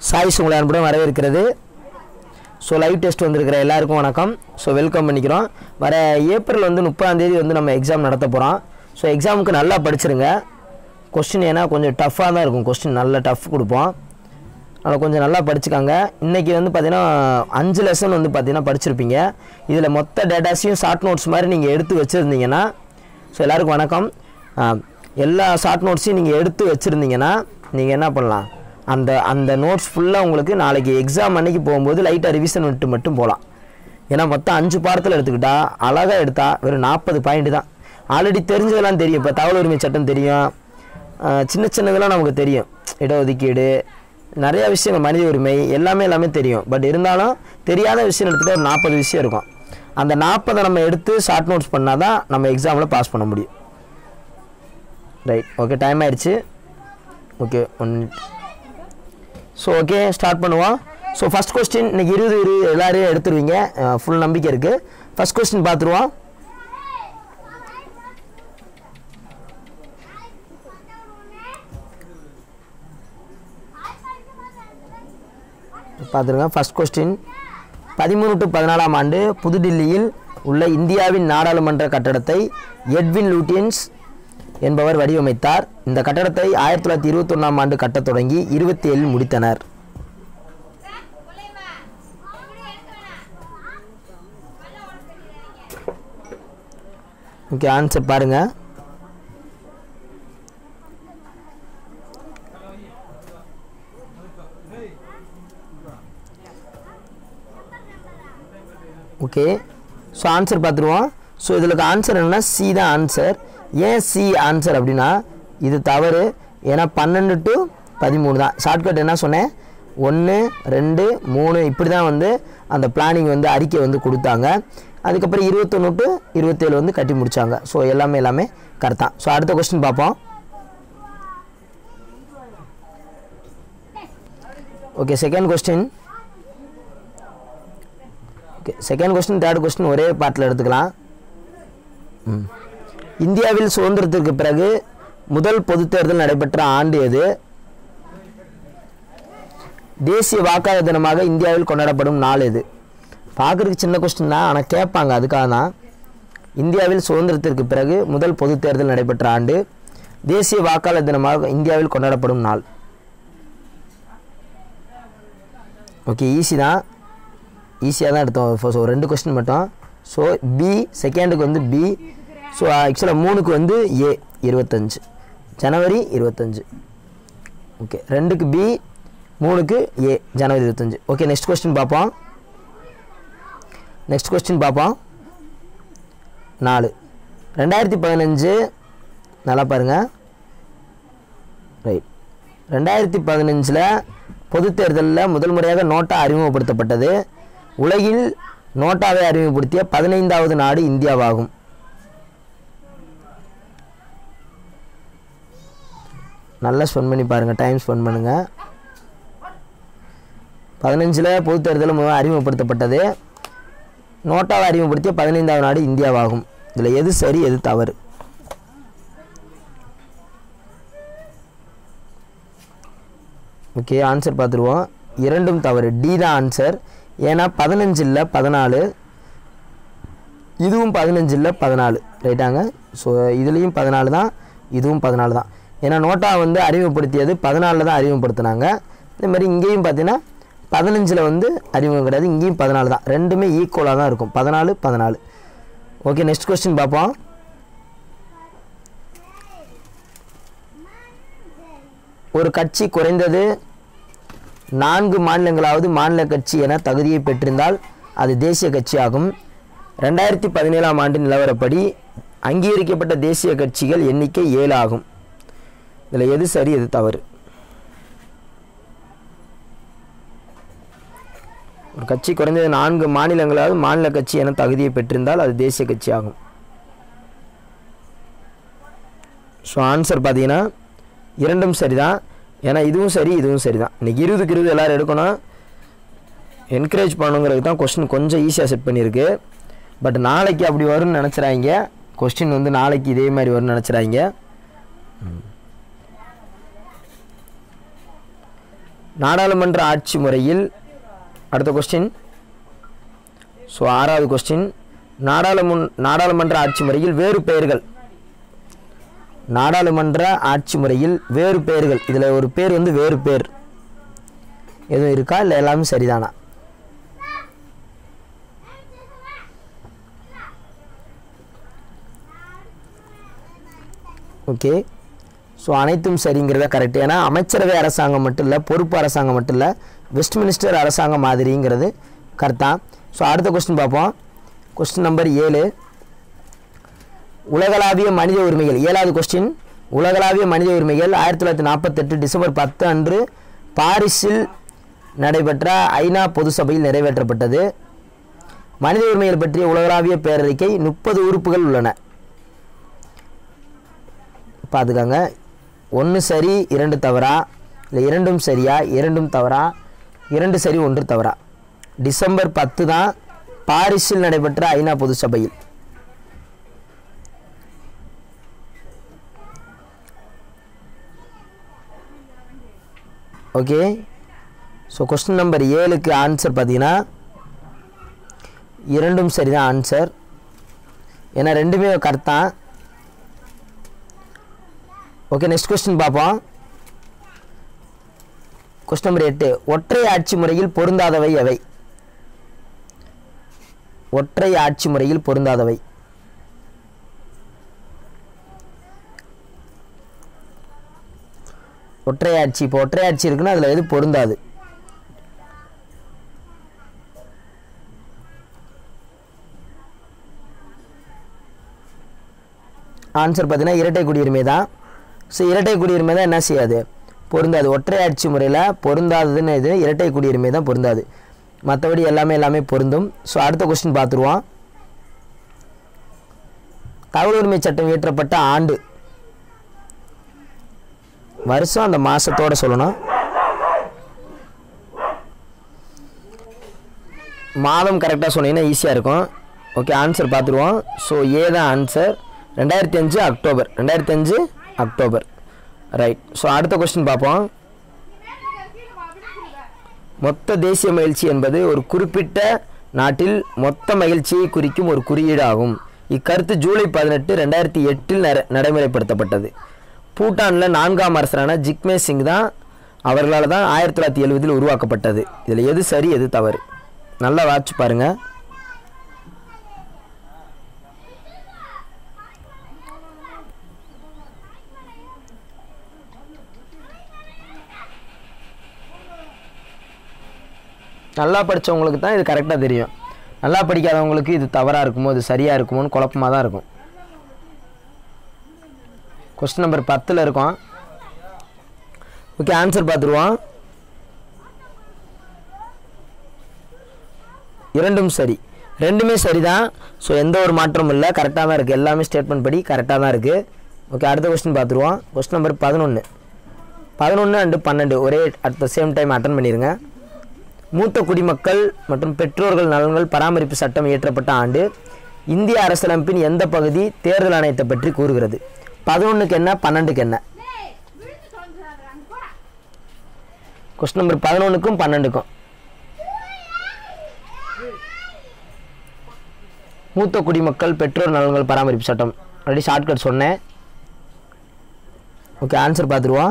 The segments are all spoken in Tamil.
சாய்ஸ் உங்களை அன்புடன் வரவேற்கிறது ஸோ லைவ் டெஸ்ட் வந்திருக்கிற எல்லாருக்கும் வணக்கம் ஸோ வெல்கம் பண்ணிக்கிறோம் வர ஏப்ரல் வந்து முப்பதாம் தேதி வந்து நம்ம எக்ஸாம் நடத்த போகிறோம் ஸோ எக்ஸாமுக்கு நல்லா படிச்சிருங்க கொஸ்டின் ஏன்னா கொஞ்சம் டஃப்பாக தான் இருக்கும் கொஸ்டின் நல்ல டஃப் கொடுப்போம் அதனால் கொஞ்சம் நல்லா படிச்சுக்காங்க இன்றைக்கி வந்து பார்த்தீங்கன்னா அஞ்சு லெசன் வந்து பார்த்தீங்கன்னா படிச்சிருப்பீங்க இதில் மொத்த டேட்டாஸையும் ஷார்ட் நோட்ஸ் மாதிரி நீங்கள் எடுத்து வச்சுருந்தீங்கன்னா ஸோ எல்லாருக்கும் வணக்கம் ஆ, எல்லா ஷார்ட் நோட்ஸையும் நீங்கள் எடுத்து வச்சுருந்தீங்கன்னா நீங்கள் என்ன பண்ணலாம் அந்த அந்த நோட்ஸ் ஃபுல்லாக உங்களுக்கு நாளைக்கு எக்ஸாம் அன்னைக்கு போகும்போது லைட்டாக ரிவிஷன் விட்டு மட்டும் போகலாம் ஏன்னா மொத்தம் அஞ்சு பாடத்தில் எடுத்துக்கிட்டா அழகாக எடுத்தா வெறும் நாற்பது பாயிண்ட் தான் ஆல்ரெடி தெரிஞ்சதெல்லாம் தெரியும் இப்போ தகவல் உரிமை சட்டம் தெரியும் ஆஹ் சின்ன சின்னதெல்லாம் நமக்கு தெரியும் இடஒதுக்கீடு நிறைய விஷயங்கள் மனித உரிமை எல்லாமே எல்லாமே தெரியும் பட் இருந்தாலும் தெரியாத விஷயம் எடுத்துகிட்டு ஒரு நாற்பது விஷயம் இருக்கும் அந்த நாற்பதை நம்ம எடுத்து ஷார்ட் நோட்ஸ் பண்ணால் தான் நம்ம எக்ஸாமில் பாஸ் பண்ண முடியும் ரைட் ஓகே டைம் ஆயிடுச்சு okay one minute so okay start பண்ணுவோம் ஸோ ஃபஸ்ட் கொஸ்டின் இன்னைக்கு இருபது இருபது எல்லாரையும் எடுத்துருவீங்க ஃபுல் நம்பிக்கை இருக்குது ஃபஸ்ட் கொஸ்டின் பார்த்துருவோம் பார்த்துருங்க ஃபர்ஸ்ட் கொஸ்டின் பதிமூணு டு பதினாலாம் ஆண்டு புதுடில்லியில் உள்ள இந்தியாவின் நாடாளுமன்ற கட்டடத்தை எட்வின் லூட்டியன்ஸ் என்பவர் வடிவமைத்தார் இந்த கட்டடத்தை ஆயிரத்தி தொள்ளாயிரத்தி இருபத்தொன்னாம் ஆண்டு கட்டத் தொடங்கி இருபத்தி ஏழில் முடித்தனர் ஓகே ஆன்சர் பாருங்க ஓகே ஸோ ஆன்சர் பார்த்துருவோம் ஸோ இதில் ஆன்சர் என்னன்னா சி தான் ஆன்சர் ஏன் சி ஆன்சர் அப்படின்னா இது தவறு ஏன்னா பன்னெண்டு டு பதிமூணு தான் ஷார்ட்கட் என்ன சொன்னேன் ஒன்று ரெண்டு மூணு இப்படி தான் வந்து அந்த பிளானிங் வந்து அறிக்கை வந்து கொடுத்தாங்க அதுக்கப்புறம் இருபத்தொன்று டு இருபத்தேழு வந்து கட்டி முடிச்சாங்க ஸோ எல்லாமே எல்லாமே கரெக்ட் தான் ஸோ அடுத்த கொஸ்டின் பார்ப்போம் okay second question okay second question third question ஒரே பாட்டில் எடுத்துக்கலாம் ம். இந்தியாவில் சுதந்திரத்திற்கு பிறகு முதல் பொதுத் தேர்தல் நடைபெற்ற ஆண்டு எது தேசிய வாக்காளர் தினமாக இந்தியாவில் கொண்டாடப்படும் நாள் எது பார்க்குறதுக்கு சின்ன கொஸ்டின் தான் ஆனால் கேட்பாங்க அதுக்காக தான் இந்தியாவில் சுதந்திரத்திற்கு பிறகு முதல் பொதுத் தேர்தல் நடைபெற்ற ஆண்டு தேசிய வாக்காளர் தினமாக இந்தியாவில் கொண்டாடப்படும் நாள் ஓகே ஈஸி தான் ஈஸியாக தான் எடுத்தோம் ஸோ ரெண்டு கொஸ்டின் மட்டும் ஸோ பி செகண்டுக்கு வந்து பி ஸோ ஆக்சுவலாக மூணுக்கு வந்து ஏ இருபத்தஞ்சு ஜனவரி இருபத்தஞ்சு ஓகே ரெண்டுக்கு பி மூணுக்கு ஏ ஜனவரி இருபத்தஞ்சு ஓகே நெக்ஸ்ட் கொஸ்டின் பார்ப்போம் நெக்ஸ்ட் கொஸ்டின் பார்ப்போம் நாலு ரெண்டாயிரத்தி பதினஞ்சு நல்லா பாருங்கள் ரைட் ரெண்டாயிரத்தி பதினஞ்சில் பொதுத் தேர்தலில் முதல் முறையாக நோட்டா அறிமுகப்படுத்தப்பட்டது உலகில் நோட்டாவை அறிமுகப்படுத்திய பதினைந்தாவது நாடு இந்தியாவாகும் நல்லா ஸ்பெண்ட் பண்ணி பாருங்கள் டைம் ஸ்பெண்ட் பண்ணுங்கள் பதினஞ்சில் பொதுத் தேர்தலில் முதல் அறிமுகப்படுத்தப்பட்டது நோட்டாவை அறிமுகப்படுத்திய பதினைந்தாவது நாடு இந்தியாவாகும் இதில் எது சரி எது தவறு ஓகே ஆன்சர் பார்த்துருவோம் இரண்டும் தவறு டி தான் ஆன்சர் ஏன்னா பதினஞ்சு இல்லை பதினாலு இதுவும் பதினஞ்சு இல்லை பதினாலு ரைட்டாங்க ஸோ இதுலேயும் பதினாலு தான் இதுவும் பதினாலு தான் ஏன்னா நோட்டா வந்து அறிமுகப்படுத்தியது பதினாலில் தான் அறிமுகப்படுத்தினாங்க இந்த மாதிரி இங்கேயும் பார்த்தீங்கன்னா பதினஞ்சில் வந்து அறிமுகம் கிடையாது இங்கேயும் பதினாலு தான் ரெண்டுமே ஈக்குவலாக தான் இருக்கும் பதினாலு பதினாலு ஓகே நெக்ஸ்ட் கொஸ்டின் பார்ப்போம் ஒரு கட்சி குறைந்தது நான்கு மாநிலங்களாவது மாநில கட்சி என தகுதியை பெற்றிருந்தால் அது தேசிய கட்சியாகும் ரெண்டாயிரத்தி பதினேழாம் ஆண்டு நிலவரப்படி அங்கீகரிக்கப்பட்ட தேசிய கட்சிகள் எண்ணிக்கை ஏழு ஆகும் இதில் எது சரி எது தவறு ஒரு கட்சி குறைந்தது நான்கு மாநிலங்களாவது மாநில கட்சி என தகுதியை பெற்றிருந்தால் அது தேசிய கட்சி ஆகும் ஸோ ஆன்சர் பார்த்தீங்கன்னா இரண்டும் சரிதான் ஏன்னா இதுவும் சரி இதுவும் சரிதான் இன்னைக்கு இருபதுக்கு இருபது எல்லாரும் எடுக்கணும் என்கரேஜ் பண்ணுங்கிறது தான் கொஸ்டின் கொஞ்சம் ஈஸியாக செட் பண்ணியிருக்கு பட் நாளைக்கு அப்படி வரும்னு நினச்சிடாங்க கொஸ்டின் வந்து நாளைக்கு இதே மாதிரி வரும்னு நினச்சிடாங்க நாடாளுமன்ற ஆட்சி முறையில் அடுத்த கொஸ்டின் ஸோ ஆறாவது கொஸ்டின் நாடாளுமன் நாடாளுமன்ற ஆட்சி முறையில் வேறு பெயர்கள் நாடாளுமன்ற ஆட்சி முறையில் வேறு பெயர்கள் இதில் ஒரு பேர் வந்து வேறு பேர் எதுவும் இருக்கா இல்லை எல்லாமே சரிதானா ஓகே ஸோ அனைத்தும் சரிங்கிறத கரெக்ட் ஏன்னா அமைச்சரவை அரசாங்கம் மட்டும் இல்லை பொறுப்பு அரசாங்கம் மட்டும் இல்லை வெஸ்ட் மினிஸ்டர் அரசாங்கம் மாதிரிங்கிறது கரெக்டாக ஸோ அடுத்த கொஸ்டின் பார்ப்போம் கொஸ்டின் நம்பர் ஏழு உலகளாவிய மனித உரிமைகள் ஏழாவது கொஸ்டின் உலகளாவிய மனித உரிமைகள் ஆயிரத்தி தொள்ளாயிரத்தி நாற்பத்தெட்டு டிசம்பர் பத்து அன்று பாரிஸில் நடைபெற்ற ஐநா பொது சபையில் நிறைவேற்றப்பட்டது மனித உரிமைகள் பற்றிய உலகளாவிய பேரறிக்கை முப்பது உறுப்புகள் உள்ளன பார்த்துக்கோங்க ஒன்று சரி இரண்டு தவறா இல்லை இரண்டும் சரியா இரண்டும் தவறா இரண்டு சரி ஒன்று தவறா டிசம்பர் பத்து தான் பாரிஸில் நடைபெற்ற ஐநா பொது சபையில் ஓகே ஸோ கொஸ்டின் நம்பர் ஏழுக்கு ஆன்சர் பார்த்தீங்கன்னா இரண்டும் சரிதான் ஆன்சர் ஏன்னா ரெண்டுமே கரெக்ட் தான் ஓகே நெக்ஸ்ட் கொஸ்டின் பார்ப்போம் கொஸ்டின் நம்பர் எட்டு ஒற்றை ஆட்சி முறையில் பொருந்தாதவை எவை ஒற்றை ஆட்சி முறையில் பொருந்தாதவை ஒற்றை ஆட்சி இப்போ ஒற்றை ஆட்சி இருக்குன்னா அதில் எது பொருந்தாது ஆன்சர் பார்த்தீங்கன்னா இரட்டை குடியுரிமை தான் ஸோ இரட்டை குடியுரிமை தான் என்ன செய்யாது பொருந்தாது ஒற்றை ஆட்சி முறையில் பொருந்தாததுன்னு இது இரட்டை குடியுரிமை தான் பொருந்தாது மற்றபடி எல்லாமே எல்லாமே பொருந்தும் ஸோ அடுத்த கொஸ்டின் பார்த்துருவோம் தகவல் உரிமை சட்டம் இயற்றப்பட்ட ஆண்டு வருஷம் அந்த மாதத்தோட சொல்லணும் மாதம் கரெக்டாக சொன்னீங்கன்னா ஈஸியாக இருக்கும் ஓகே ஆன்சர் பார்த்துருவோம் ஸோ ஏ தான் ஆன்சர் ரெண்டாயிரத்தி அஞ்சு அக்டோபர் ரெண்டாயிரத்தி அஞ்சு அக்டோபர் ரைட் ஸோ அடுத்த கொஸ்டின் பார்ப்போம் மொத்த தேசிய மகிழ்ச்சி என்பது ஒரு குறிப்பிட்ட நாட்டில் மொத்த மகிழ்ச்சியை குறிக்கும் ஒரு குறியீடு ஆகும் இக்கருத்து ஜூலை பதினெட்டு ரெண்டாயிரத்தி எட்டில் நட நடைமுறைப்படுத்தப்பட்டது பூட்டானில் நான்காம் அரசரான ஜிக்மே சிங் தான் அவர்களால் தான் ஆயிரத்தி தொள்ளாயிரத்தி எழுபதில் உருவாக்கப்பட்டது இதில் எது சரி எது தவறு நல்லா வாட்ச் பாருங்கள் நல்லா படித்தவங்களுக்கு தான் இது கரெக்டாக தெரியும் நல்லா படிக்காதவங்களுக்கு இது தவறாக இருக்குமோ இது சரியாக இருக்குமோன்னு குழப்பமாக தான் இருக்கும் கொஸ்டின் நம்பர் பத்தில் இருக்கும் ஓகே ஆன்சர் பார்த்துருவோம் இரண்டும் சரி ரெண்டுமே சரிதான் ஸோ எந்த ஒரு மாற்றமும் இல்லை கரெக்டாக தான் இருக்குது எல்லாமே ஸ்டேட்மெண்ட் படி கரெக்டாக தான் இருக்குது ஓகே அடுத்த கொஸ்டின் பார்த்துருவோம் கொஸ்டின் நம்பர் பதினொன்று பதினொன்று அண்டு பன்னெண்டு ஒரே at the same time attend பண்ணிடுங்க மூத்த குடிமக்கள் மற்றும் பெற்றோர்கள் நலன்கள் பராமரிப்பு சட்டம் இயற்றப்பட்ட ஆண்டு இந்திய அரசியலமைப்பின் எந்த பகுதி தேர்தல் ஆணையத்தை பற்றி கூறுகிறது பதினொன்றுக்கு என்ன பன்னெண்டுக்கு என்ன கொஸ்டின் நம்பர் பதினொன்றுக்கும் பன்னெண்டுக்கும் மூத்த குடிமக்கள் பெற்றோர் நலன்கள் பராமரிப்பு சட்டம் ஆல்ரெடி ஷார்ட்கட் சொன்னேன் ஓகே ஆன்சர் பார்த்துருவோம்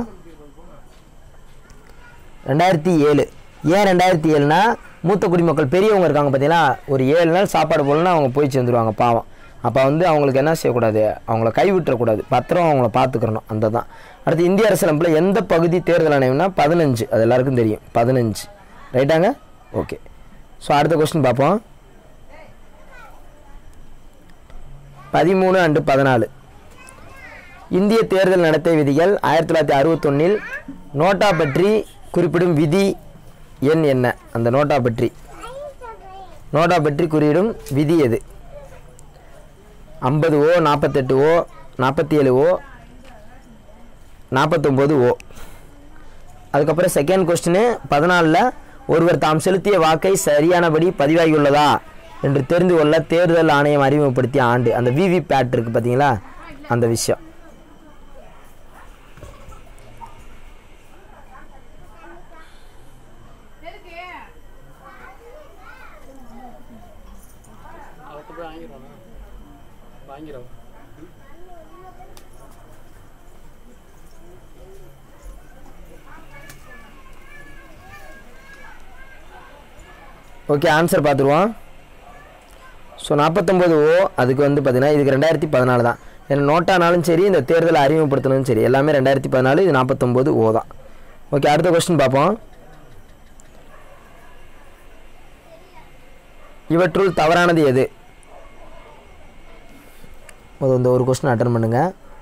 ரெண்டாயிரத்தி ஏழு ஏன் ரெண்டாயிரத்தி ஏழுனா மூத்த குடிமக்கள் பெரியவங்க இருக்காங்க பார்த்தீங்களா ஒரு ஏழு நாள் சாப்பாடு போடலன்னா அவங்க போய் சேர்ந்துருவாங்க பாவம் அப்போ வந்து அவங்களுக்கு என்ன செய்யக்கூடாது அவங்கள கைவிட்டுறக்கூடாது பத்திரம் அவங்கள பார்த்துக்கிறணும் அந்த தான் அடுத்து இந்திய அரசியலமைப்பில் எந்த பகுதி தேர்தல் ஆணையம்னா பதினஞ்சு அது எல்லாருக்கும் தெரியும் பதினஞ்சு ரைட்டாங்க ஓகே ஸோ அடுத்த கொஸ்டின் பார்ப்போம் பதிமூணு அண்டு பதினாலு இந்திய தேர்தல் நடத்தை விதிகள் ஆயிரத்தி தொள்ளாயிரத்தி அறுபத்தொன்னில் நோட்டா பற்றி குறிப்பிடும் விதி எண் என்ன அந்த நோட்டா பற்றி நோட்டா பற்றி குறியிடும் விதி எது ஐம்பது ஓ நாற்பத்தெட்டு ஓ நாற்பத்தி ஏழு ஓ நாற்பத்தொம்போது ஓ அதுக்கப்புறம் செகண்ட் கொஸ்டின் பதினாலில் ஒருவர் தாம் செலுத்திய வாக்கை சரியானபடி பதிவாகியுள்ளதா என்று தெரிந்து கொள்ள தேர்தல் ஆணையம் அறிமுகப்படுத்திய ஆண்டு அந்த விவி பேட் இருக்குது பார்த்தீங்களா அந்த விஷயம் வாங்கிறோம் ஓகே ஆன்சர் பார்த்துருவோம் ஸோ நாற்பத்தொம்போது ஓ அதுக்கு வந்து பார்த்தீங்கன்னா இதுக்கு ரெண்டாயிரத்தி பதினாலு தான் ஏன்னா நோட்டானாலும் சரி இந்த தேர்தலை அறிமுகப்படுத்தினாலும் சரி எல்லாமே ரெண்டாயிரத்தி பதினாலு இது நாற்பத்தொம்போது ஓ தான் ஓகே அடுத்த கொஸ்டின் பார்ப்போம் இவற்றுள் தவறானது எது முதல் இந்த ஒரு கொஸ்டின் அட்டன் பண்ணுங்க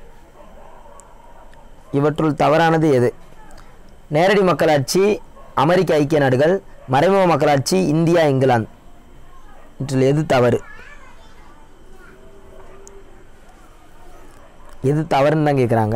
இவற்றுள் தவறானது எது நேரடி மக்களாட்சி அமெரிக்க ஐக்கிய நாடுகள் மறைமுக மக்களாட்சி இந்தியா இங்கிலாந்து இதில் எது தவறு எது தவறுன்னு தான் கேட்குறாங்க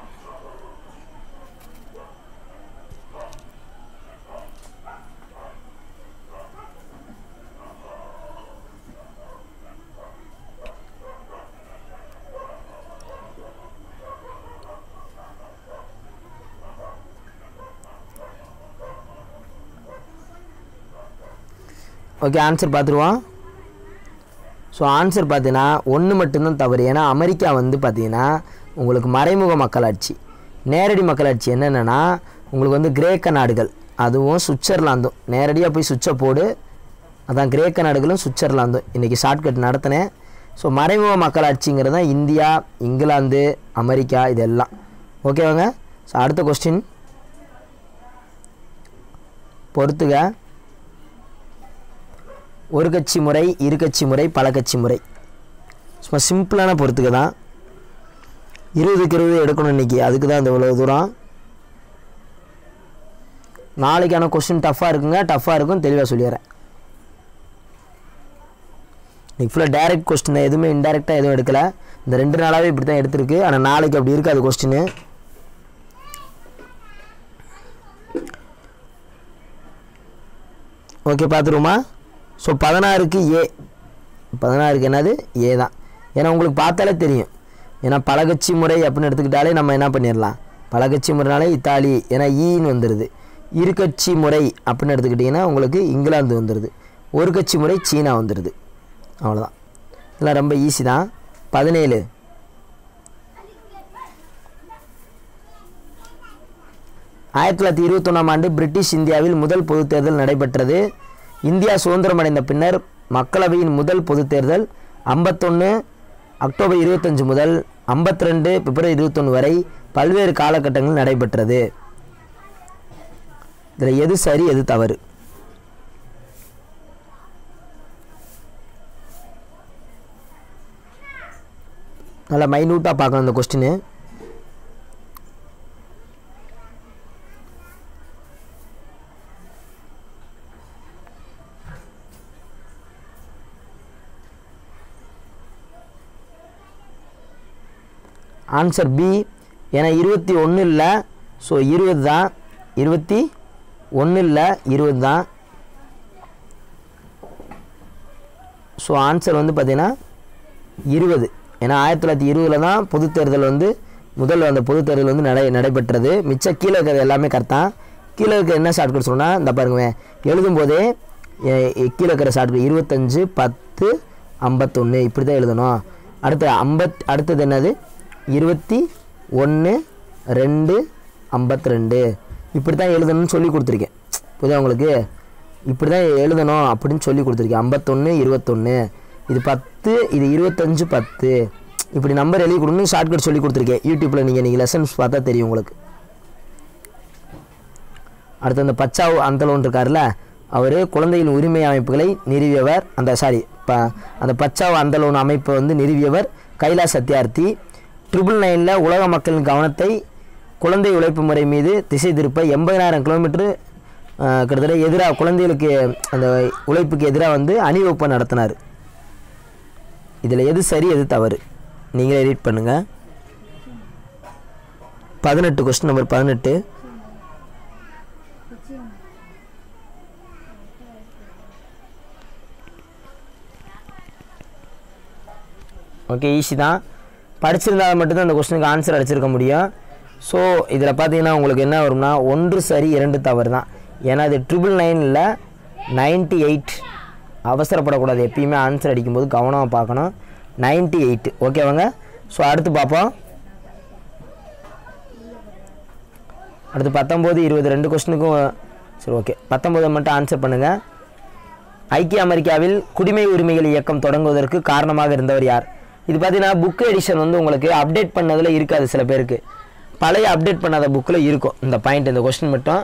ஓகே ஆன்சர் பார்த்துருவோம் ஸோ ஆன்சர் பார்த்தீங்கன்னா ஒன்று மட்டும்தான் தவறு ஏன்னா அமெரிக்கா வந்து பார்த்தீங்கன்னா உங்களுக்கு மறைமுக மக்களாட்சி நேரடி மக்களாட்சி என்னென்னா உங்களுக்கு வந்து கிரேக்க நாடுகள் அதுவும் சுவிட்சர்லாந்தும் நேரடியாக போய் சுவிட்சை போடு அதான் கிரேக்க நாடுகளும் சுவிட்சர்லாந்தும் இன்றைக்கி ஷார்ட்கட் நடத்தினேன் ஸோ மறைமுக மக்களாட்சிங்கிறது தான் இந்தியா இங்கிலாந்து அமெரிக்கா இதெல்லாம் ஓகேவாங்க ஸோ அடுத்த கொஸ்டின் பொறுத்துக ஒரு கட்சி முறை இரு கட்சி முறை பல கட்சி முறை சும்மா சிம்பிளான பொறுத்துக்க தான் இருபதுக்கு இருபது எடுக்கணும் இன்னைக்கு அதுக்கு தான் இந்த இவ்வளோ தூரம் நாளைக்கான கொஸ்டின் டஃப்பாக இருக்குங்க டஃப்பாக இருக்கும் தெளிவாக சொல்லிடுறேன் இன்னைக்கு ஃபுல்லாக டைரக்ட் கொஸ்டின் எதுவுமே இன்டெரக்டாக எதுவும் எடுக்கலை இந்த ரெண்டு நாளாகவே இப்படி தான் எடுத்திருக்கு ஆனால் நாளைக்கு அப்படி இருக்காது கொஸ்டின் ஓகே பார்த்துருவோமா ஸோ பதினாறுக்கு ஏ பதினாறுக்கு என்னது ஏ தான் ஏன்னா உங்களுக்கு பார்த்தாலே தெரியும் ஏன்னா பலகட்சி முறை அப்படின்னு எடுத்துக்கிட்டாலே நம்ம என்ன பண்ணிடலாம் பலகட்சி முறைனாலே இத்தாலி ஏன்னா ஈன்னு வந்துடுது இரு கட்சி முறை அப்படின்னு எடுத்துக்கிட்டிங்கன்னா உங்களுக்கு இங்கிலாந்து வந்துடுது ஒரு கட்சி முறை சீனா வந்துடுது அவ்வளோதான் இதெல்லாம் ரொம்ப ஈஸி தான் பதினேழு ஆயிரத்தி தொள்ளாயிரத்தி இருபத்தொன்னாம் ஆண்டு பிரிட்டிஷ் இந்தியாவில் முதல் பொதுத் தேர்தல் நடைபெற்றது இந்தியா சுதந்திரம் அடைந்த பின்னர் மக்களவையின் முதல் பொதுத் தேர்தல் ஐம்பத்தொன்று அக்டோபர் இருபத்தஞ்சு முதல் ஐம்பத்தி ரெண்டு பிப்ரவரி இருபத்தொன்று வரை பல்வேறு காலகட்டங்களில் நடைபெற்றது இதில் எது சரி எது தவறு நல்லா மைன்யூட்டாக பார்க்கணும் அந்த கொஸ்டின் ஆன்சர் பி ஏன்னா இருபத்தி ஒன்று இல்லை ஸோ இருபது தான் இருபத்தி ஒன்று இல்லை இருபது தான் ஸோ ஆன்சர் வந்து பார்த்தீங்கன்னா இருபது ஏன்னா ஆயிரத்தி தொள்ளாயிரத்தி இருபதில் தான் பொதுத் தேர்தல் வந்து முதல் அந்த பொதுத் தேர்தல் வந்து நடை நடைபெற்றது மிச்சம் கீழே இருக்கிறது எல்லாமே கரெக்டாக கீழே இருக்கிற என்ன ஷார்ட்கட் சொன்னால் இந்த பாருங்க எழுதும் போதே எ- எ- கீழே இருக்கிற ஷார்ட்கட் இருபத்தஞ்சு பத்து ஐம்பத்தொன்று இப்படி தான் எழுதணும் அடுத்து ஐம்பத் அடுத்தது என்னது இருபத்தி ஒன்று ரெண்டு ஐம்பத்தி ரெண்டு இப்படி தான் எழுதணும்னு சொல்லி கொடுத்துருக்கேன் புரியுதா உங்களுக்கு இப்படி தான் எழுதணும் அப்படின்னு சொல்லி கொடுத்துருக்கேன் ஐம்பத்தொன்று இருபத்தொன்று இது பத்து இது இருபத்தஞ்சு பத்து இப்படி நம்பர் எழுதி கொடுன்னு ஷார்ட்கட் சொல்லி கொடுத்துருக்கேன் யூடியூப்பில் நீங்கள் நீங்கள் லெசன்ஸ் பார்த்தா தெரியும் உங்களுக்கு அடுத்து அந்த பச்சாவ் அந்தலோன் இருக்கார்ல அவர் குழந்தையின் உரிமை அமைப்புகளை நிறுவியவர் அந்த சாரி ப அந்த பச்சாவ் அந்தலோன் அமைப்பை வந்து நிறுவியவர் கைலாஷ் சத்யார்த்தி ட்ரிபிள் நைனில் உலக மக்களின் கவனத்தை குழந்தை உழைப்பு முறை மீது திசை திருப்ப எண்பதாயிரம் கிலோமீட்டர் கிட்டத்தட்ட எதிராக குழந்தைகளுக்கு அந்த உழைப்புக்கு எதிராக வந்து அணிவகுப்பை நடத்தினார் இதில் எது சரி எது தவறு நீங்களே ரீட் பண்ணுங்கள் பதினெட்டு கொஸ்டின் நம்பர் பதினெட்டு ஓகே ஈஸி தான் படிச்சிருந்தால் மட்டும்தான் அந்த கொஸ்டினுக்கு ஆன்சர் அடிச்சிருக்க முடியும் ஸோ இதில் பார்த்தீங்கன்னா உங்களுக்கு என்ன வரும்னா ஒன்று சரி இரண்டு தவறு தான் ஏன்னா இது ட்ரிபிள் நைனில் நைன்ட்டி எயிட் அவசரப்படக்கூடாது எப்பயுமே ஆன்சர் அடிக்கும்போது கவனமாக பார்க்கணும் நைன்ட்டி எயிட் ஓகேவாங்க ஸோ அடுத்து பார்ப்போம் அடுத்து பத்தொம்போது இருபது ரெண்டு கொஸ்டினுக்கும் சரி ஓகே பத்தொம்போதை மட்டும் ஆன்சர் பண்ணுங்கள் ஐக்கிய அமெரிக்காவில் குடிமை உரிமைகள் இயக்கம் தொடங்குவதற்கு காரணமாக இருந்தவர் யார் இது பார்த்தீங்கன்னா புக் எடிஷன் வந்து உங்களுக்கு அப்டேட் பண்ணதில் இருக்காது சில பேருக்கு பழைய அப்டேட் பண்ணாத புக்கில் இருக்கும் இந்த பாயிண்ட் இந்த கொஸ்டின் மட்டும்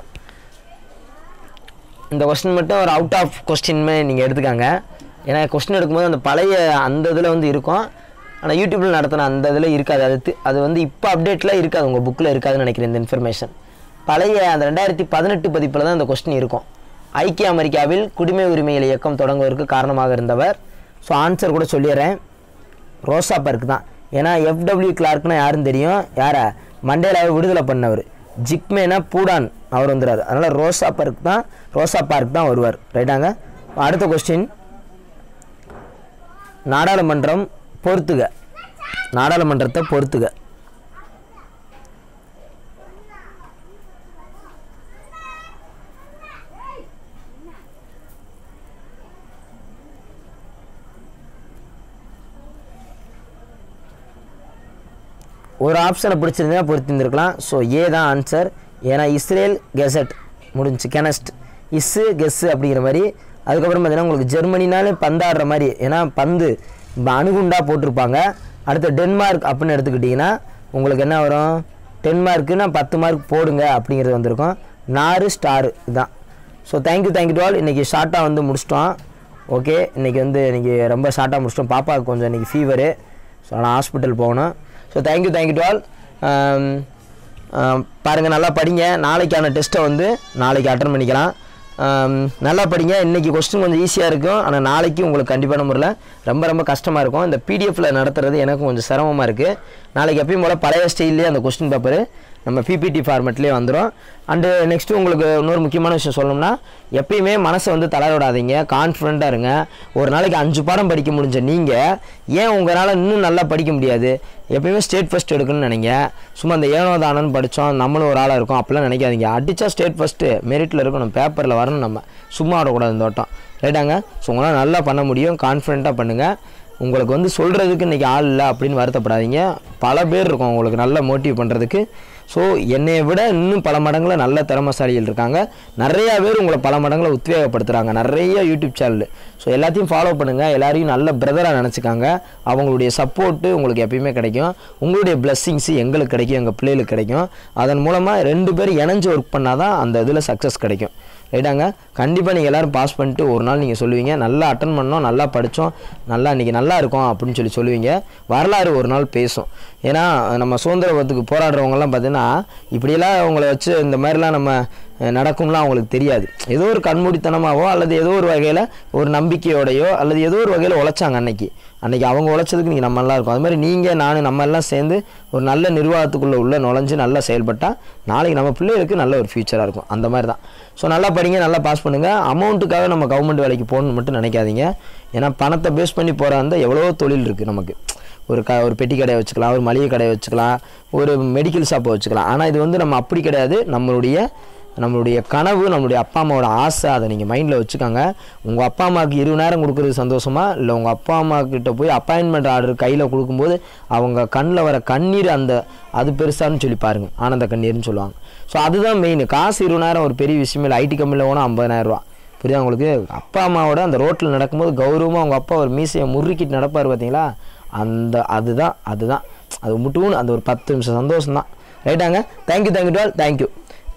இந்த கொஸ்டின் மட்டும் ஒரு அவுட் ஆஃப் கொஸ்டின்மே நீங்கள் எடுத்துக்காங்க ஏன்னா கொஸ்டின் எடுக்கும்போது அந்த பழைய அந்த இதில் வந்து இருக்கும் ஆனால் யூடியூப்பில் நடத்தின அந்த இதில் இருக்காது அது தி- அது வந்து இப்போ அப்டேட்டில் இருக்காது உங்கள் புக்கில் இருக்காதுன்னு நினைக்கிறேன் இந்த இன்ஃபர்மேஷன் பழைய அந்த ரெண்டாயிரத்தி பதினெட்டு பதிப்பில் தான் இந்த கொஸ்டின் இருக்கும் ஐக்கிய அமெரிக்காவில் குடிமை உரிமைகள் இயக்கம் தொடங்குவதற்கு காரணமாக இருந்தவர் ஸோ ஆன்சர் கூட சொல்லிடுறேன் ரோசா பார்க் தான் ஏன்னா எஃப்டபிள்யூ கிளார்க்னா யாருன்னு தெரியும் யாரை மண்டேலாவை விடுதலை பண்ணவர் ஜிக்மேனா பூடான் அவர் வந்துடுறாரு அதனால் ரோசா பார்க் தான் ரோசா பார்க் தான் வருவார் ரைட்டாங்க அடுத்த கொஸ்டின் நாடாளுமன்றம் பொறுத்துக நாடாளுமன்றத்தை பொறுத்துக ஒரு ஆப்ஷனை பிடிச்சிருந்தா பொறுத்திருந்திருக்கலாம் ஸோ ஏ தான் ஆன்சர் ஏன்னா இஸ்ரேல் கெசட் முடிஞ்சு கெனஸ்ட் இஸ்ஸு கெஸ்ஸு அப்படிங்கிற மாதிரி அதுக்கப்புறம் பார்த்தீங்கன்னா உங்களுக்கு ஜெர்மனினாலே பந்தாடுற மாதிரி ஏன்னா பந்து ப- அணுகுண்டா போட்டிருப்பாங்க அடுத்து டென்மார்க் அப்படின்னு எடுத்துக்கிட்டிங்கன்னா உங்களுக்கு என்ன வரும் டென்மார்க்குன்னா பத்து மார்க் போடுங்க அப்படிங்கிறது வந்திருக்கும் நாறு ஸ்டாரு இதுதான் so thank you thank you to all இன்றைக்கி ஷார்ட்டாக வந்து முடிச்சிட்டோம் ஓகே இன்றைக்கி வந்து இன்றைக்கி ரொம்ப ஷார்ட்டாக முடிச்சிட்டோம் பாப்பாவுக்கு கொஞ்சம் இன்றைக்கி ஃபீவரு ஸோ நான் ஹாஸ்பிட்டல் போகணும் so thank you thank you to all பாருங்கள் நல்லா படிங்க நாளைக்கான டெஸ்ட்டை வந்து நாளைக்கு அட்டன் பண்ணிக்கலாம் ஆம், நல்லா படிங்க இன்றைக்கி கொஸ்டின் கொஞ்சம் ஈஸியாக இருக்கும் ஆனால் நாளைக்கு உங்களுக்கு கண்டிப்பான முறையில் ரொம்ப ரொம்ப கஷ்டமாக இருக்கும் இந்த பிடிஎஃப்பில் நடத்துறது எனக்கு கொஞ்சம் சிரமமாக இருக்குது நாளைக்கு எப்பயும் போல் பழைய ஸ்டைல்லே அந்த கொஸ்டின் பேப்பரு நம்ம பிபிடி ஃபார்மெட்லேயே வந்துடும் அண்டு நெக்ஸ்ட்டு உங்களுக்கு இன்னொரு முக்கியமான விஷயம் சொல்லணும்னா எப்பயுமே மனசை வந்து தளர விடாதீங்க கான்ஃபிடண்ட்டாக இருங்க ஒரு நாளைக்கு அஞ்சு பாடம் படிக்க முடிஞ்ச நீங்கள் ஏன் உங்களால் இன்னும் நல்லா படிக்க முடியாது எப்பயுமே ஸ்டேட் ஃபஸ்ட் எடுக்கணும்னு நினைங்க சும்மா அந்த ஏனோ தானோன்னு படித்தோம் நம்மளும் ஒரு ஆளாக இருக்கோம் அப்படிலாம் நினைக்காதீங்க அடித்தா ஸ்டேட் ஃபஸ்ட்டு மெரிட்டில் இருக்கணும் பேப்பரில் வரணும் நம்ம சும்மா விடக்கூடாது இந்த வட்டம் ரைட்டாங்க ஸோ உங்களால் நல்லா பண்ண முடியும் கான்ஃபிடண்ட்டாக பண்ணுங்கள் உங்களுக்கு வந்து சொல்கிறதுக்கு இன்றைக்கி ஆள் இல்லை அப்படின்னு வருத்தப்படாதீங்க பல பேர் இருக்கும் உங்களுக்கு நல்லா மோட்டிவ் பண்ணுறதுக்கு ஸோ என்னைய விட இன்னும் பல மடங்குல நல்ல திறமசாலிகள் இருக்காங்க நிறையா பேர் உங்களை பல மடங்குல உத்வேகப்படுத்துகிறாங்க நிறைய யூடியூப் சேனல் ஸோ எல்லாத்தையும் ஃபாலோ பண்ணுங்கள் எல்லாரையும் நல்ல பிரதராக நினச்சிக்காங்க அவங்களுடைய சப்போர்ட்டு உங்களுக்கு எப்பயுமே கிடைக்கும் உங்களுடைய பிளெஸ்ஸிங்ஸ் எங்களுக்கு கிடைக்கும் எங்கள் பிள்ளைகளுக்கு கிடைக்கும் அதன் மூலமாக ரெண்டு பேரும் இணைஞ்சு ஒர்க் பண்ணால் தான் அந்த இதில் சக்ஸஸ் கிடைக்கும் ரைட்டாங்க கண்டிப்பாக நீங்கள் எல்லோரும் பாஸ் பண்ணிட்டு ஒரு நாள் நீங்கள் சொல்லுவீங்க நல்லா அட்டன் பண்ணோம் நல்லா படித்தோம் நல்லா இன்றைக்கி நல்லா இருக்கும் அப்படின்னு சொல்லி சொல்லுவீங்க வரலாறு ஒரு நாள் பேசும் ஏன்னா நம்ம சுதந்திரத்துக்கு போராடுறவங்கலாம் பார்த்தீங்கன்னா இப்படியெல்லாம் அவங்கள வச்சு இந்த மாதிரிலாம் நம்ம அஹ், நடக்கும்லாம் அவங்களுக்கு தெரியாது ஏதோ ஒரு கண்மூடித்தனமாவோ அல்லது ஏதோ ஒரு வகையில் ஒரு நம்பிக்கையோடையோ அல்லது ஏதோ ஒரு வகையில் உழைச்சாங்க அன்னைக்கு அன்னைக்கு அவங்க உழைச்சதுக்கு நீங்கள் நம்ம நல்லா இருக்கும் அது மாதிரி நீங்கள் நான் நம்ம எல்லாம் சேர்ந்து ஒரு நல்ல நிர்வாகத்துக்குள்ளே உள்ள நுழைஞ்சு நல்லா செயல்பட்டால் நாளைக்கு நம்ம பிள்ளைகளுக்கு நல்ல ஒரு ஃபியூச்சராக இருக்கும் அந்த மாதிரி தான் ஸோ நல்லா படிங்க நல்லா பாஸ் பண்ணுங்கள் அமௌண்ட்டுக்காக நம்ம கவர்மெண்ட் வேலைக்கு போகணும்னு மட்டும் நினைக்காதீங்க ஏன்னா பணத்தை பேஸ் பண்ணி போகிற அந்த எவ்வளோ தொழில் இருக்குது நமக்கு ஒரு க ஒரு பெட்டி கடையை வச்சுக்கலாம் ஒரு மளிகை கடையை வச்சுக்கலாம் ஒரு மெடிக்கல் ஷாப்பை வச்சுக்கலாம் ஆனால் இது வந்து நம்ம அப்படி கிடையாது நம்மளுடைய நம்மளுடைய கனவு நம்மளுடைய அப்பா அம்மாவோட ஆசை அதை நீங்கள் மைண்டில் வச்சுக்கோங்க உங்கள் அப்பா அம்மாவுக்கு இருபது நேரம் கொடுக்குறது சந்தோஷமா இல்லை உங்கள் அப்பா அம்மா கிட்ட போய் அப்பாயின்மெண்ட் ஆர்டர் கையில் கொடுக்கும்போது அவங்க கண்ணில் வர கண்ணீர் அந்த அது பெருசான்னு சொல்லி பாருங்கள் ஆனந்த கண்ணீர்னு சொல்லுவாங்க ஸோ அதுதான் மெயின் காசு இருபதாயிரம் ஒரு பெரிய விஷயம் இல்லை ஐடி கம்பெனியில் போனால் ஐம்பதாயிரரூவா புரியுதா உங்களுக்கு அப்பா அம்மாவோட அந்த ரோட்டில் நடக்கும்போது கௌரவமாக அவங்க அப்பா ஒரு மீசையை முறுக்கிட்டு நடப்பார் பார்த்தீங்களா அந்த அதுதான் அதுதான் அது முட்டுன்னு அந்த ஒரு பத்து நிமிஷம் சந்தோஷம் தான் ரைட்டாங்க தேங்க்யூ தேங்க்யூ டுவால் தேங்க்யூ